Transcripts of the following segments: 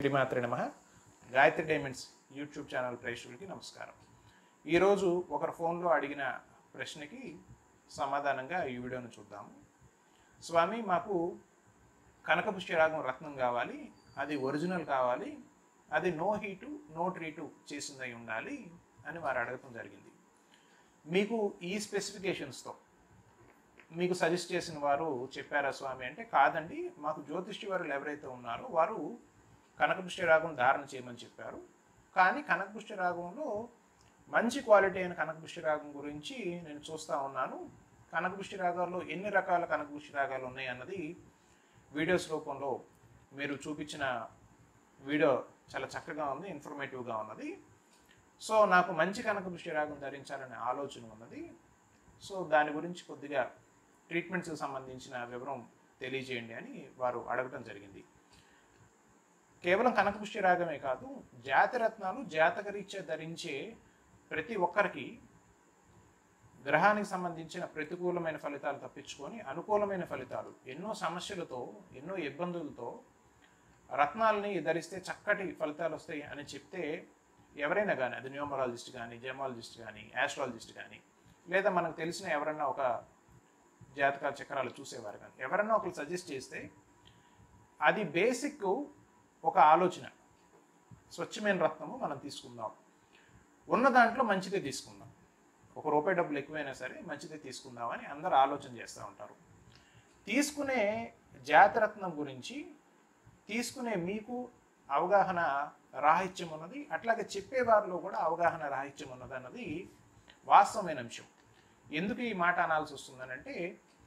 శ్రీమాత్రి నమ Gayatri diamonds YouTube channel ప్రేక్షకులకి నమస్కారం ఈరోజు ఒకరు ఫోన్లో అడిగిన ప్రశ్నకి సమాధానంగా ఈ వీడియోను చూద్దాము స్వామి మాకు కనకపుష్యరాగం రత్నం కావాలి అది ఒరిజినల్ కావాలి అది నో హీటు నో ట్రీటు చేసిందై ఉండాలి అని వారు అడగటం జరిగింది మీకు ఈ స్పెసిఫికేషన్స్తో మీకు సజెస్ట్ చేసిన వారు చెప్పారా స్వామి అంటే కాదండి మాకు జ్యోతిష్య వారులు ఎవరైతే ఉన్నారో వారు కనకపుష్య రాగం ధారణ చేయమని చెప్పారు కానీ కనకపుష్య రాగంలో మంచి క్వాలిటీ అయిన కనకపుష్య రాగం గురించి నేను చూస్తూ ఉన్నాను కనకపుష్య రాగాల్లో ఎన్ని రకాల కనకపుష్య రాగాలు ఉన్నాయి అన్నది వీడియోస్ రూపంలో మీరు చూపించిన వీడియో చాలా చక్కగా ఉంది ఇన్ఫర్మేటివ్గా ఉన్నది సో నాకు మంచి కనకపుష్య రాగం ధరించాలనే ఆలోచన ఉన్నది సో దాని గురించి కొద్దిగా ట్రీట్మెంట్స్కి సంబంధించిన వివరం తెలియజేయండి అని వారు అడగటం జరిగింది కేవలం కనకపుష్టి రాగమే కాదు జాతిరత్నాలు జాతకరీత్యా ధరించే ప్రతి ఒక్కరికి గ్రహానికి సంబంధించిన ప్రతికూలమైన ఫలితాలు తప్పించుకొని అనుకూలమైన ఫలితాలు ఎన్నో సమస్యలతో ఎన్నో ఇబ్బందులతో రత్నాలని ధరిస్తే చక్కటి ఫలితాలు వస్తాయి అని చెప్తే ఎవరైనా కానీ అది న్యూమరాలజిస్ట్ కానీ జెమాలజిస్ట్ కానీ ఆస్ట్రాలజిస్ట్ కానీ లేదా మనకు తెలిసిన ఎవరన్నా ఒక జాతక చక్రాలు చూసేవారు కానీ ఎవరన్నా ఒకరు సజెస్ట్ చేస్తే అది బేసిక్ ఒక ఆలోచన స్వచ్ఛమైన రత్నము మనం తీసుకుందాం ఉన్న దాంట్లో మంచిదే తీసుకుందాం ఒక రూపాయి డబ్బులు ఎక్కువైనా సరే మంచిదే తీసుకుందామని అందరూ ఆలోచన చేస్తూ ఉంటారు తీసుకునే జాతిరత్నం గురించి తీసుకునే మీకు అవగాహన రాహిత్యం ఉన్నది అట్లాగే చెప్పేవారిలో కూడా అవగాహన రాహిత్యం ఉన్నది అన్నది వాస్తవమైన అంశం ఎందుకు ఈ మాట అనాల్సి వస్తుందనంటే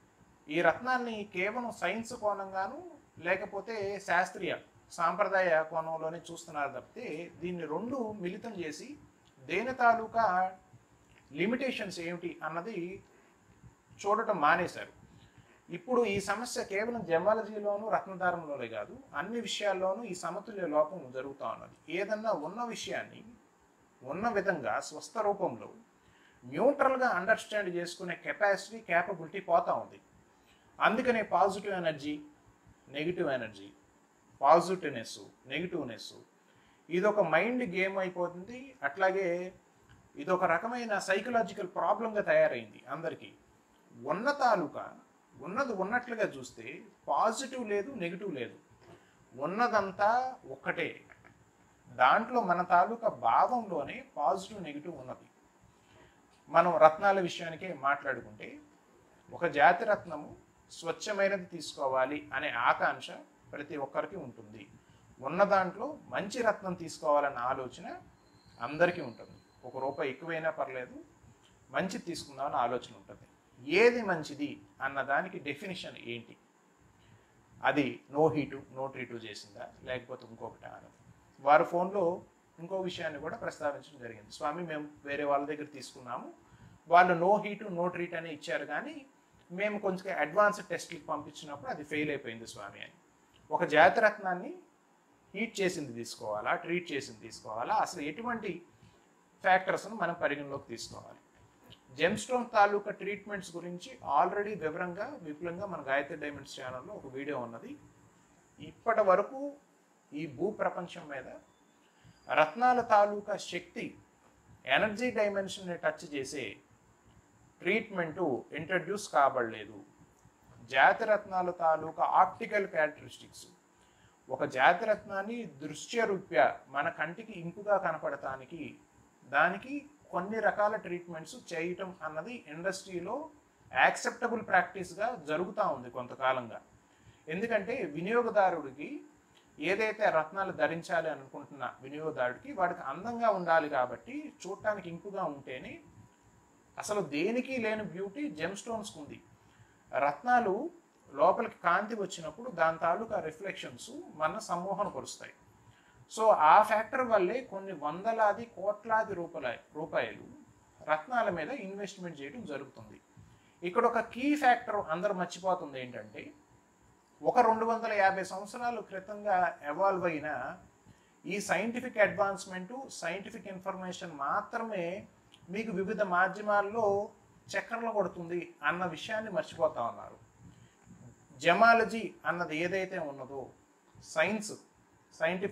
ఈ రత్నాన్ని కేవలం సైన్స్ కోణంగాను లేకపోతే శాస్త్రీయ సాంప్రదాయ కోణంలోనే చూస్తున్నారు తప్పితే దీన్ని రెండు మిళితం చేసి దేని తాలూకా లిమిటేషన్స్ ఏమిటి అన్నది చూడటం మానేశారు ఇప్పుడు ఈ సమస్య కేవలం జమాలజీలోను రత్నధారంలోనే కాదు అన్ని విషయాల్లోనూ ఈ సమతుల్య లోపం జరుగుతూ ఉన్నది ఏదన్నా ఉన్న విషయాన్ని ఉన్న విధంగా స్వస్థ రూపంలో న్యూట్రల్గా అండర్స్టాండ్ చేసుకునే కెపాసిటీ క్యాపబిలిటీ పోతా ఉంది అందుకనే positive energy negative energy positiveness negativeness ఇది ఒక మైండ్ గేమ్ అయిపోతుంది అట్లాగే ఇది ఒక రకమైన సైకలాజికల్ ప్రాబ్లంగా తయారైంది అందరికీ ఉన్న తాలూకా ఉన్నది ఉన్నట్లుగా చూస్తే పాజిటివ్ లేదు నెగిటివ్ లేదు ఉన్నదంతా ఒక్కటే దాంట్లో మన తాలూకా భావంలోనే పాజిటివ్ నెగిటివ్ ఉన్నది మనం రత్నాల విషయానికే మాట్లాడుకుంటే ఒక జాతి రత్నము స్వచ్ఛమైనది తీసుకోవాలి అనే ఆకాంక్ష ప్రతి ఒక్కరికి ఉంటుంది ఉన్న దాంట్లో మంచి రత్నం తీసుకోవాలన్న ఆలోచన అందరికీ ఉంటుంది ఒక రూపాయి ఎక్కువైనా పర్లేదు మంచిది తీసుకుందామని ఆలోచన ఉంటుంది ఏది మంచిది అన్న దానికి డెఫినేషన్ ఏంటి అది నో హీటు నో ట్రీటు చేసిందా లేకపోతే ఇంకొకటి అన్నది వారు ఫోన్లో ఇంకో విషయాన్ని కూడా ప్రస్తావించడం జరిగింది స్వామి మేము వేరే వాళ్ళ దగ్గర తీసుకున్నాము వాళ్ళు నో హీటు నో ట్రీట్ అని ఇచ్చారు కానీ మేము కొంచెం అడ్వాన్స్ టెస్ట్కి పంపించినప్పుడు అది ఫెయిల్ అయిపోయింది స్వామి అని ఒక జాతిరత్నాన్ని హీట్ చేసింది తీసుకోవాలా ట్రీట్ చేసింది తీసుకోవాలా అసలు ఎటువంటి ఫ్యాక్టర్స్ను మనం పరిగణలోకి తీసుకోవాలి జెమ్ స్టోన్ తాలూకా ట్రీట్మెంట్స్ గురించి ఆల్రెడీ వివరంగా విపులంగా మన గాయత్రి డైమండ్స్ ఛానల్లో ఒక వీడియో ఉన్నది ఇప్పటి వరకు ఈ భూ ప్రపంచం మీద రత్నాల తాలూకా శక్తి ఎనర్జీ డైమెన్షన్ని టచ్ చేసే ట్రీట్మెంటు ఇంట్రడ్యూస్ కాబడలేదు జాతిరత్నాల తాలూకా ఆప్టికల్ క్యారెక్టరిస్టిక్స్ ఒక జాతిరత్నాన్ని దృశ్యరూప్య మన కంటికి ఇంపుగా కనపడటానికి దానికి కొన్ని రకాల ట్రీట్మెంట్స్ చేయటం అన్నది ఇండస్ట్రీలో యాక్సెప్టబుల్ ప్రాక్టీస్గా జరుగుతూ ఉంది కొంతకాలంగా ఎందుకంటే వినియోగదారుడికి ఏదైతే రత్నాలు ధరించాలి అనుకుంటున్న వినియోగదారుడికి వాడికి అందంగా ఉండాలి కాబట్టి చూడటానికి ఇంపుగా ఉంటేనే అసలు దేనికి లేని బ్యూటీ జెమ్ స్టోన్స్కి ఉంది రత్నాలు లోపలికి కాంతి వచ్చినప్పుడు దాని తాలూకా రిఫ్లెక్షన్స్ మన సమ్మోహన పరుస్తాయి సో ఆ ఫ్యాక్టర్ వల్లే కొన్ని వందలాది కోట్లాది రూపాయల రూపాయలు రత్నాల మీద ఇన్వెస్ట్మెంట్ చేయడం జరుగుతుంది ఇక్కడ ఒక కీ ఫ్యాక్టర్ అందరూ మర్చిపోతుంది ఏంటంటే ఒక రెండు వందల యాభై సంవత్సరాల క్రితంగా ఎవాల్వ్ అయిన ఈ సైంటిఫిక్ అడ్వాన్స్మెంటు సైంటిఫిక్ ఇన్ఫర్మేషన్ మాత్రమే మీకు వివిధ మాధ్యమాల్లో చక్కర్లు కొడుతుంది అన్న విషయాన్ని మర్చిపోతా ఉన్నారు జమాలజీ అన్నది ఏదైతే ఉన్నదో సైన్స్ సైంటిఫిక్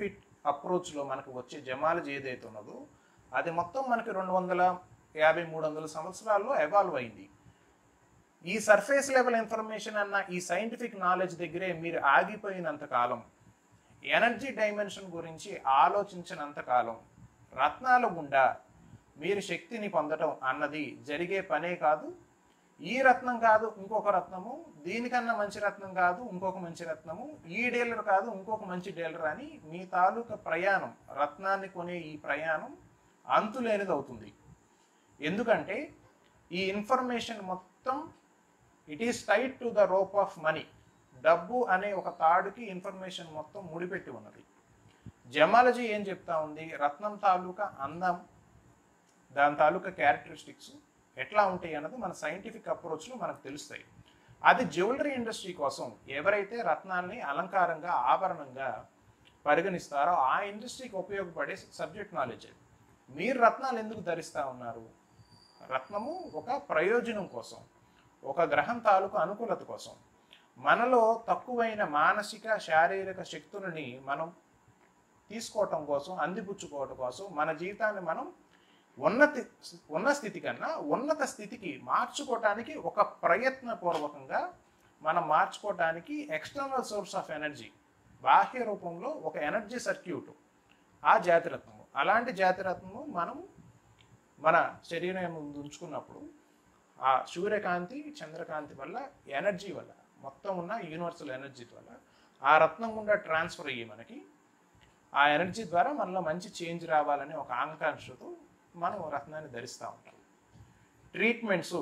అప్రోచ్లో మనకు వచ్చే జమాలజీ ఏదైతే ఉన్నదో అది మొత్తం మనకి రెండు వందల యాభై మూడు వందల సంవత్సరాల్లో ఎవాల్వ్ అయింది ఈ సర్ఫేస్ లెవెల్ ఇన్ఫర్మేషన్ అన్న ఈ సైంటిఫిక్ నాలెడ్జ్ దగ్గరే మీరు ఆగిపోయినంత కాలం ఎనర్జీ డైమెన్షన్ గురించి ఆలోచించినంత కాలం రత్నాల గుండా మీరు శక్తిని పొందడం అన్నది జరిగే పనే కాదు ఈ రత్నం కాదు ఇంకొక రత్నము దీనికన్నా మంచి రత్నం కాదు ఇంకొక మంచి రత్నము ఈ డీలర్ కాదు ఇంకొక మంచి డీలర్ అని మీ తాలూకా ప్రయాణం రత్నాన్ని కొనే ఈ ప్రయాణం అంతులేనిది అవుతుంది ఎందుకంటే ఈ ఇన్ఫర్మేషన్ మొత్తం it is tight to the rope of money డబ్బు అనే ఒక తాడుకి ఇన్ఫర్మేషన్ మొత్తం ముడిపెట్టి ఉన్నది జమాలజీ ఏం చెప్తా ఉంది రత్నం తాలూకా అందం దాని తాలూకా క్యారెక్టరిస్టిక్స్ ఎట్లా ఉంటాయి అన్నది మన సైంటిఫిక్ అప్రోచ్లో మనకు తెలుస్తాయి అది జ్యువెలరీ ఇండస్ట్రీ కోసం ఎవరైతే రత్నాల్ని అలంకారంగా ఆభరణంగా పరిగణిస్తారో ఆ ఇండస్ట్రీకి ఉపయోగపడే సబ్జెక్ట్ నాలెడ్జ్ అది మీరు రత్నాలు ఎందుకు ధరిస్తూ ఉన్నారు రత్నము ఒక ప్రయోజనం కోసం ఒక గ్రహం తాలూకు అనుకూలత కోసం మనలో తక్కువైన మానసిక శారీరక శక్తులని మనం తీసుకోవటం కోసం అందిపుచ్చుకోవటం కోసం మన జీవితాన్ని మనం ఉన్నతి ఉన్న స్థితి కన్నా ఉన్నత స్థితికి మార్చుకోవటానికి ఒక ప్రయత్నపూర్వకంగా మనం మార్చుకోవటానికి ఎక్స్టర్నల్ సోర్స్ ఆఫ్ ఎనర్జీ బాహ్య రూపంలో ఒక ఎనర్జీ సర్క్యూట్ ఆ జాతిరత్నము అలాంటి జాతిరత్నము మనం మన శరీరం ముందు ఉంచుకున్నప్పుడు ఆ సూర్యకాంతి చంద్రకాంతి వల్ల ఎనర్జీ వల్ల మొత్తం ఉన్న యూనివర్సల్ ఎనర్జీ వల్ల ఆ రత్నం గుండా ట్రాన్స్ఫర్ అయ్యి మనకి ఆ ఎనర్జీ ద్వారా మనలో మంచి చేంజ్ రావాలనే ఒక ఆకాంక్షతో మనం రత్నాన్ని ధరిస్తూ ఉంటాం ట్రీట్మెంట్స్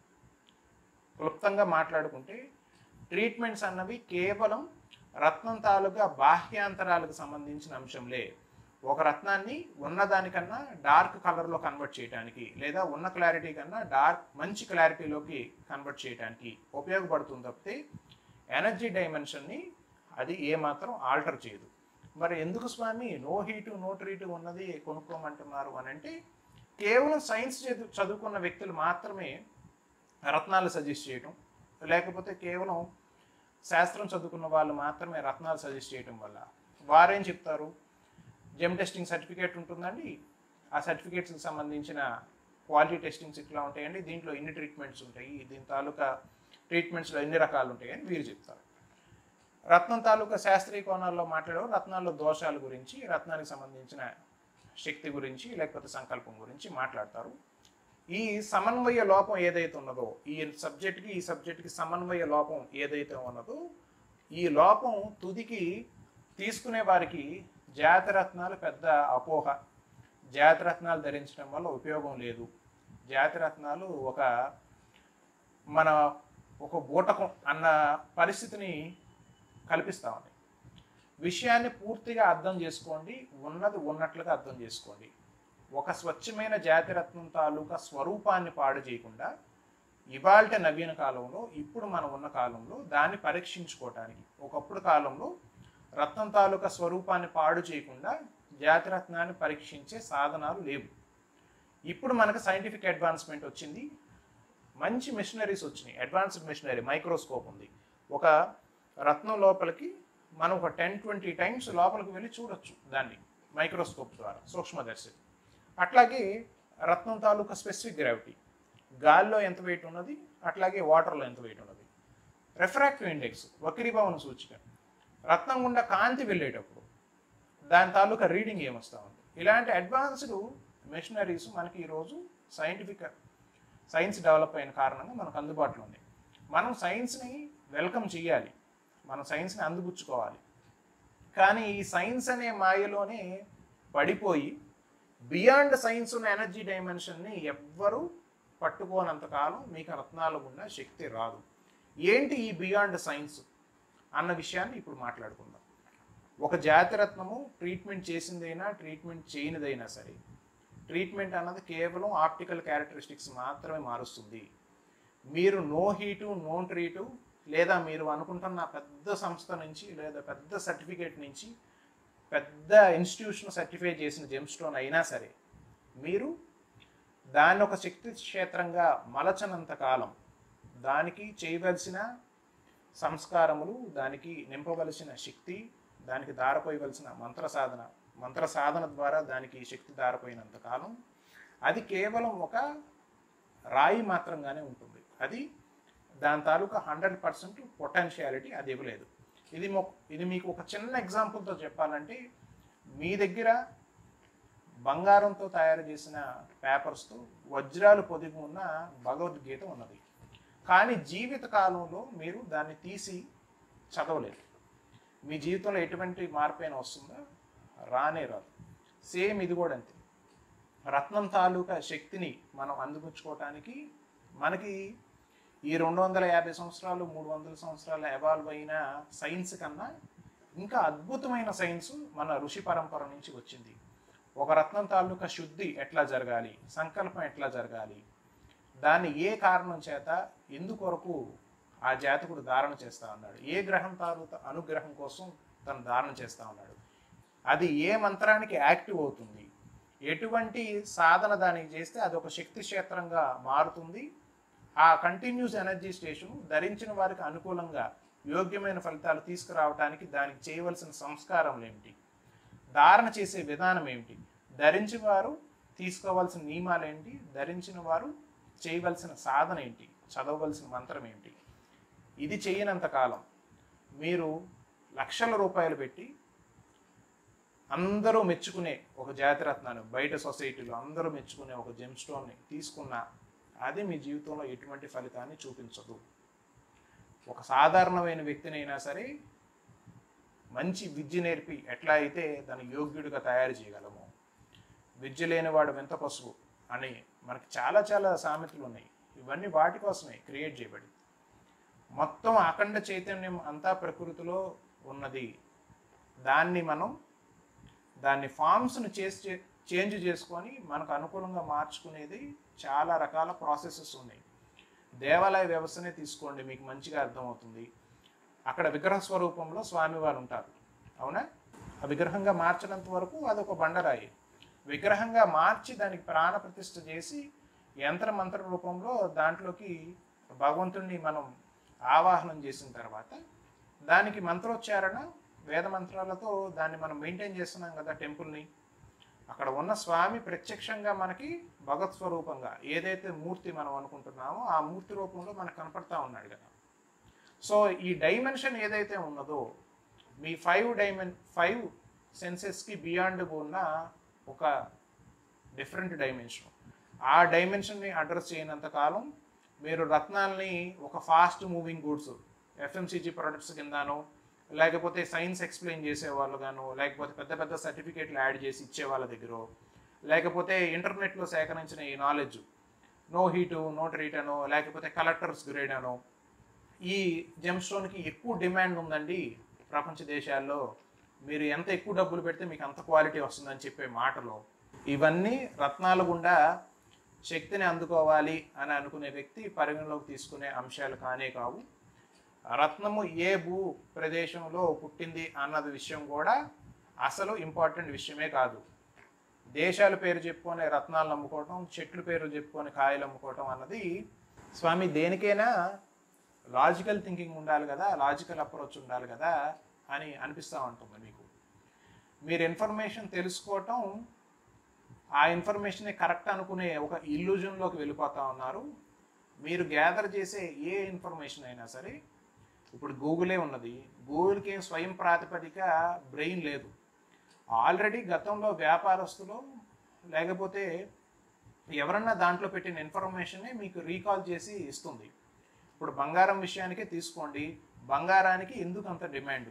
క్లుప్తంగా మాట్లాడుకుంటే ట్రీట్మెంట్స్ అన్నవి కేవలం రత్నం తాలూకా బాహ్యాంతరాలకు సంబంధించిన అంశంలే ఒక రత్నాన్ని ఉన్నదానికన్నా డార్క్ కలర్లో కన్వర్ట్ చేయడానికి లేదా ఉన్న క్లారిటీ కన్నా డార్క్ మంచి క్లారిటీలోకి కన్వర్ట్ చేయడానికి ఉపయోగపడుతుంది తప్పితే ఎనర్జీ డైమెన్షన్ని అది ఏమాత్రం ఆల్టర్ చేయదు మరి ఎందుకు స్వామి నో హీటు నో ట్రీటు ఉన్నది కొనుక్కోమంటున్నారు అని అంటే కేవలం సైన్స్ చదువు చదువుకున్న వ్యక్తులు మాత్రమే రత్నాలు సజెస్ట్ చేయటం లేకపోతే కేవలం శాస్త్రం చదువుకున్న వాళ్ళు మాత్రమే రత్నాలు సజెస్ట్ చేయటం వల్ల వారేం చెప్తారు జెమ్ టెస్టింగ్ సర్టిఫికేట్ ఉంటుందండి ఆ సర్టిఫికేట్స్కి సంబంధించిన క్వాలిటీ టెస్టింగ్స్ ఇట్లా ఉంటాయండి దీంట్లో ఇన్ని ట్రీట్మెంట్స్ ఉంటాయి దీని తాలూకా ట్రీట్మెంట్స్లో ఎన్ని రకాలు ఉంటాయని వీరు చెప్తారు రత్నం తాలూకా శాస్త్రీయ కోణాల్లో మాట్లాడే రత్నాల్లో దోషాల గురించి రత్నానికి సంబంధించిన శక్తి గురించి లేకపోతే సంకల్పం గురించి మాట్లాడతారు ఈ సమన్వయ లోపం ఏదైతే ఉన్నదో ఈ సబ్జెక్ట్కి ఈ సబ్జెక్ట్కి సమన్వయ లోపం ఏదైతే ఉన్నదో ఈ లోపం తుదికి తీసుకునే వారికి జాతిరత్నాలు పెద్ద అపోహ జాతిరత్నాలు ధరించడం వల్ల ఉపయోగం లేదు జాతిరత్నాలు ఒక మన ఒక బూటకం అన్న పరిస్థితిని కల్పిస్తూ ఉంది విషయాన్ని పూర్తిగా అర్థం చేసుకోండి ఉన్నది ఉన్నట్లుగా అర్థం చేసుకోండి ఒక స్వచ్ఛమైన జాతిరత్నం తాలూకా స్వరూపాన్ని పాడు చేయకుండా ఇవాళ నవీన కాలంలో ఇప్పుడు మనం ఉన్న కాలంలో దాన్ని పరీక్షించుకోవటానికి ఒకప్పుడు కాలంలో రత్నం తాలూకా స్వరూపాన్ని పాడు చేయకుండా జాతిరత్నాన్ని పరీక్షించే సాధనాలు లేవు ఇప్పుడు మనకు సైంటిఫిక్ అడ్వాన్స్మెంట్ వచ్చింది మంచి మిషనరీస్ వచ్చినాయి అడ్వాన్స్డ్ మిషనరీ మైక్రోస్కోప్ ఉంది ఒక రత్నం లోపలికి మనం ఒక టెన్ ట్వంటీ టైమ్స్ లోపలికి వెళ్ళి చూడొచ్చు దాన్ని మైక్రోస్కోప్ ద్వారా సూక్ష్మదర్శి అట్లాగే రత్నం తాలూకా స్పెసిఫిక్ గ్రావిటీ గాల్లో ఎంత వెయిట్ ఉన్నది అట్లాగే వాటర్లో ఎంత వెయిట్ ఉన్నది రిఫ్రాక్టివ్ ఇండెక్స్ వక్రీభవన సూచిక రత్నం గుండా కాంతి వెళ్ళేటప్పుడు దాని తాలూకా రీడింగ్ ఏమొస్తా ఉంది ఇలాంటి అడ్వాన్స్డ్ మెషినరీస్ మనకి ఈరోజు సైంటిఫిక్ సైన్స్ డెవలప్ అయిన కారణంగా మనకు అందుబాటులో ఉంది మనం సైన్స్ని వెల్కమ్ చేయాలి మనం సైన్స్ని అందిపుచ్చుకోవాలి కానీ ఈ సైన్స్ అనే మాయలోనే పడిపోయి బియాండ్ సైన్స్ ఉన్న ఎనర్జీ డైమెన్షన్ని ఎవ్వరూ పట్టుకోనంత కాలం మీకు రత్నాల గుండా శక్తి రాదు ఏంటి ఈ బియాండ్ సైన్స్ అన్న విషయాన్ని ఇప్పుడు మాట్లాడుకుందాం ఒక జాతిరత్నము ట్రీట్మెంట్ చేసిందైనా ట్రీట్మెంట్ చేయనిదైనా సరే ట్రీట్మెంట్ అన్నది కేవలం ఆప్టికల్ క్యారెక్టరిస్టిక్స్ మాత్రమే మారుస్తుంది మీరు నో హీటు నో ట్రీటు లేదా మీరు అనుకుంటున్న పెద్ద సంస్థ నుంచి లేదా పెద్ద సర్టిఫికేట్ నుంచి పెద్ద ఇన్స్టిట్యూషన్ సర్టిఫై చేసిన జెమ్ స్టోన్ అయినా సరే మీరు దాన్ని ఒక శక్తి క్షేత్రంగా మలచనంత కాలం దానికి చేయవలసిన సంస్కారములు దానికి నింపవలసిన శక్తి దానికి దారపోయవలసిన మంత్ర సాధన మంత్ర సాధన ద్వారా దానికి శక్తి దారిపోయినంత కాలం అది కేవలం ఒక రాయి మాత్రంగానే ఉంటుంది అది దాని తాలూకా హండ్రెడ్ పర్సెంట్ పొటెన్షియాలిటీ అది ఇవ్వలేదు ఇది మొ ఇది మీకు ఒక చిన్న ఎగ్జాంపుల్తో చెప్పాలంటే మీ దగ్గర బంగారంతో తయారు చేసిన పేపర్స్తో వజ్రాలు పొదిగి ఉన్న భగవద్గీత ఉన్నది కానీ జీవిత కాలంలో మీరు దాన్ని తీసి చదవలేదు మీ జీవితంలో ఎటువంటి మార్పు అయినా వస్తుందా రానే రాదు సేమ్ ఇది కూడా అంతే రత్నం తాలూకా శక్తిని మనం అందిపుచ్చుకోవటానికి మనకి ఈ రెండు వందల యాభై సంవత్సరాలు మూడు వందల సంవత్సరాలు ఎవాల్వ్ అయిన సైన్స్ కన్నా ఇంకా అద్భుతమైన సైన్స్ మన ఋషి పరంపర నుంచి వచ్చింది ఒక రత్నం తాలూకా శుద్ధి ఎట్లా జరగాలి సంకల్పం ఎట్లా జరగాలి దాన్ని ఏ కారణం చేత ఎందుకొరకు ఆ జాతకుడు ధారణ చేస్తా ఉన్నాడు ఏ గ్రహం తాలూకా అనుగ్రహం కోసం తను ధారణ చేస్తా ఉన్నాడు అది ఏ మంత్రానికి యాక్టివ్ అవుతుంది ఎటువంటి సాధన దానికి చేస్తే అది ఒక శక్తి క్షేత్రంగా మారుతుంది ఆ కంటిన్యూస్ ఎనర్జీ స్టేషన్ ధరించిన వారికి అనుకూలంగా యోగ్యమైన ఫలితాలు తీసుకురావడానికి దానికి చేయవలసిన సంస్కారం ఏమిటి ధారణ చేసే విధానం ఏమిటి ధరించిన వారు తీసుకోవాల్సిన నియమాలు ఏంటి ధరించిన వారు చేయవలసిన సాధన ఏంటి చదవవలసిన మంత్రం ఏంటి ఇది చేయనంత కాలం మీరు లక్షల రూపాయలు పెట్టి అందరూ మెచ్చుకునే ఒక జాతిరత్నాన్ని బయట సొసైటీలో అందరూ మెచ్చుకునే ఒక జెమ్ స్టోన్ని తీసుకున్నా అది మీ జీవితంలో ఎటువంటి ఫలితాన్ని చూపించదు ఒక సాధారణమైన వ్యక్తినైనా సరే మంచి విద్య నేర్పి ఎట్లా అయితే దాన్ని యోగ్యుడిగా తయారు చేయగలము విద్య లేనివాడు వింత పశువు అని మనకి చాలా చాలా సామెతలు ఉన్నాయి ఇవన్నీ వాటి కోసమే క్రియేట్ చేయబడి మొత్తం అఖండ చైతన్యం అంతా ప్రకృతిలో ఉన్నది దాన్ని మనం దాన్ని ఫామ్స్ను చేసి చేంజ్ చేసుకొని మనకు అనుకూలంగా మార్చుకునేది చాలా రకాల ప్రాసెసెస్ ఉన్నాయి దేవాలయ వ్యవస్థనే తీసుకోండి మీకు మంచిగా అర్థమవుతుంది అక్కడ విగ్రహ స్వరూపంలో స్వామివారు ఉంటారు అవునా ఆ విగ్రహంగా మార్చినంత వరకు అదొక బండరాయి విగ్రహంగా మార్చి దానికి ప్రాణ ప్రతిష్ఠ చేసి యంత్ర మంత్ర రూపంలో దాంట్లోకి భగవంతుడిని మనం ఆవాహనం చేసిన తర్వాత దానికి మంత్రోచ్చారణ వేద మంత్రాలతో దాన్ని మనం మెయింటైన్ చేస్తున్నాం కదా టెంపుల్ని అక్కడ ఉన్న స్వామి ప్రత్యక్షంగా మనకి భగవత్ స్వరూపంగా ఏదైతే మూర్తి మనం అనుకుంటున్నామో ఆ మూర్తి రూపంలో మనకు కనపడతా ఉన్నాడు కదా సో ఈ డైమెన్షన్ ఏదైతే ఉన్నదో మీ ఫైవ్ డైమెన్ ఫైవ్ సెన్సెస్కి బియాండ్ ఉన్న ఒక డిఫరెంట్ డైమెన్షన్ ఆ డైమెన్షన్ని అడ్రస్ చేయనంత కాలం మీరు రత్నాల్ని ఒక fast moving goods FMCG products కిందనో లేకపోతే సైన్స్ ఎక్స్ప్లెయిన్ చేసేవాళ్ళు గాను లేకపోతే పెద్ద పెద్ద సర్టిఫికేట్లు యాడ్ చేసి ఇచ్చే వాళ్ళ దగ్గర లేకపోతే ఇంటర్నెట్లో సేకరించిన ఈ knowledge no heat no treat అనో లేకపోతే కలెక్టర్స్ గ్రేడ్ అనో ఈ జెమ్ స్టోన్కి ఎక్కువ డిమాండ్ ఉందండి ప్రపంచ దేశాల్లో మీరు ఎంత ఎక్కువ డబ్బులు పెడితే మీకు అంత క్వాలిటీ వస్తుందని చెప్పే మాటలు ఇవన్నీ రత్నాల గుండా శక్తిని అందుకోవాలి అని అనుకునే వ్యక్తి పరిగణలోకి తీసుకునే అంశాలు కానే కావు రత్నము ఏ భూ ప్రదేశంలో పుట్టింది అన్నది విషయం కూడా అసలు ఇంపార్టెంట్ విషయమే కాదు దేశాల పేరు చెప్పుకొని రత్నాలు అమ్ముకోవటం చెట్లు పేరు చెప్పుకొని కాయలు అమ్ముకోవటం అన్నది స్వామి దేనికైనా లాజికల్ థింకింగ్ ఉండాలి కదా లాజికల్ అప్రోచ్ ఉండాలి కదా అని అనిపిస్తూ ఉంటుంది మీకు మీరు ఇన్ఫర్మేషన్ తెలుసుకోవటం ఆ ఇన్ఫర్మేషన్ కరెక్ట్ అనుకునే ఒక ఇల్యూజన్లోకి వెళ్ళిపోతా ఉన్నారు మీరు గ్యాదర్ చేసే ఏ ఇన్ఫర్మేషన్ అయినా సరే ఇప్పుడు గూగులే ఉన్నది గూగుల్కి ఏం స్వయం ప్రాతిపదిక బ్రెయిన్ లేదు ఆల్రెడీ గతంలో వ్యాపారస్తులు లేకపోతే ఎవరన్నా దాంట్లో పెట్టిన ఇన్ఫర్మేషనే మీకు రీకాల్ చేసి ఇస్తుంది ఇప్పుడు బంగారం విషయానికే తీసుకోండి బంగారానికి ఎందుకు అంత డిమాండ్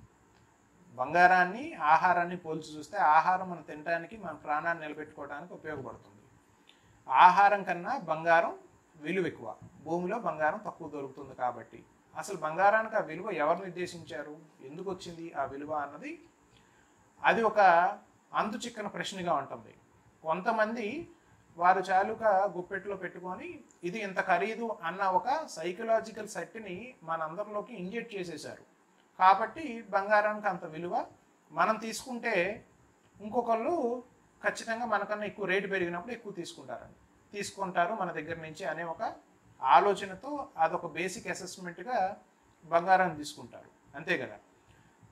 బంగారాన్ని ఆహారాన్ని పోల్చి చూస్తే ఆహారం మనం తినడానికి మన ప్రాణాన్ని నిలబెట్టుకోవడానికి ఉపయోగపడుతుంది ఆహారం కన్నా బంగారం విలువ ఎక్కువ భూమిలో బంగారం తక్కువ దొరుకుతుంది కాబట్టి అసలు బంగారానికి ఆ విలువ ఎవరు నిర్దేశించారు ఎందుకు వచ్చింది ఆ విలువ అన్నది అది ఒక అంతు చిక్కన ప్రశ్నగా ఉంటుంది కొంతమంది వారు చాలుగా గుప్పెట్లో పెట్టుకొని ఇది ఇంత ఖరీదు అన్న ఒక సైకలాజికల్ సెట్ని మనందరిలోకి ఇంజెక్ట్ చేసేశారు కాబట్టి బంగారానికి అంత విలువ మనం తీసుకుంటే ఇంకొకళ్ళు ఖచ్చితంగా మనకన్నా ఎక్కువ రేటు పెరిగినప్పుడు ఎక్కువ తీసుకుంటారండి తీసుకుంటారు మన దగ్గర నుంచి అనే ఒక ఆలోచనతో అదొక బేసిక్ అసెస్మెంట్గా బంగారాన్ని తీసుకుంటారు అంతే కదా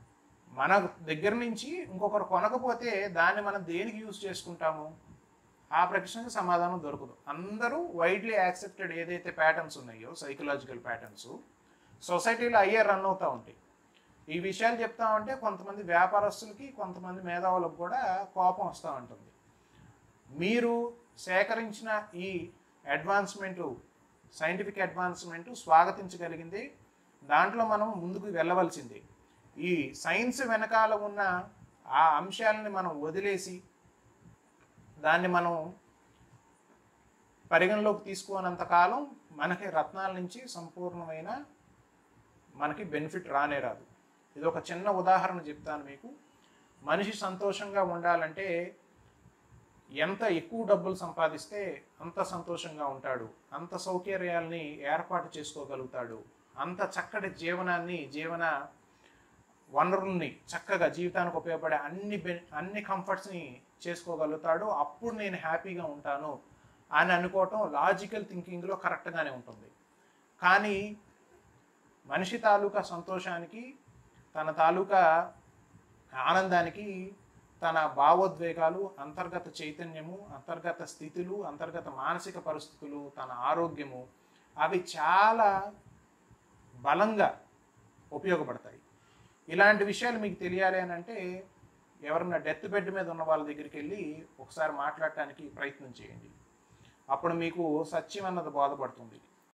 మన దగ్గర నుంచి ఇంకొకరు కొనకపోతే దాన్ని మనం దేనికి యూజ్ చేసుకుంటాము ఆ ప్రశ్నకి సమాధానం దొరకదు అందరూ వైడ్లీ యాక్సెప్టెడ్ ఏదైతే ప్యాటర్న్స్ ఉన్నాయో సైకలాజికల్ ప్యాటర్న్స్ సొసైటీలో అయ్యే రన్ అవుతూ ఉంటాయి ఈ విషయాలు చెప్తా ఉంటే కొంతమంది వ్యాపారస్తులకి కొంతమంది మేధావులకు కూడా కోపం వస్తూ ఉంటుంది మీరు సేకరించిన ఈ అడ్వాన్స్మెంటు సైంటిఫిక్ అడ్వాన్స్మెంట్ స్వాగతించగలిగింది దాంట్లో మనం ముందుకు వెళ్ళవలసింది ఈ సైన్స్ వెనకాల ఉన్న ఆ అంశాలని మనం వదిలేసి దాన్ని మనం పరిగణలోకి తీసుకున్నంత కాలం మనకి రత్నాల నుంచి సంపూర్ణమైన మనకి బెనిఫిట్ రానే రాదు ఇది ఒక చిన్న ఉదాహరణ చెప్తాను మీకు మనిషి సంతోషంగా ఉండాలంటే ఎంత ఎక్కువ డబ్బులు సంపాదిస్తే అంత సంతోషంగా ఉంటాడు అంత సౌకర్యాల్ని ఏర్పాటు చేసుకోగలుగుతాడు అంత చక్కటి జీవనాన్ని జీవన వనరుల్ని చక్కగా జీవితానికి ఉపయోగపడే అన్ని బె- అన్ని కంఫర్ట్స్ని చేసుకోగలుగుతాడు అప్పుడు నేను హ్యాపీగా ఉంటాను అని అనుకోవటం లాజికల్ థింకింగ్లో కరెక్ట్గానే ఉంటుంది కానీ మనిషి తాలూకా సంతోషానికి తన తాలూకా ఆనందానికి తన భావోద్వేగాలు అంతర్గత చైతన్యము అంతర్గత స్థితులు అంతర్గత మానసిక పరిస్థితులు తన ఆరోగ్యము అవి చాలా బలంగా ఉపయోగపడతాయి ఇలాంటి విషయాలు మీకు తెలియాలి అని అంటే ఎవరన్నా డెత్ బెడ్ మీద ఉన్న వాళ్ళ దగ్గరికి వెళ్ళి ఒకసారి మాట్లాడటానికి ప్రయత్నం చేయండి అప్పుడు మీకు సత్యం అన్నది బోధపడుతుంది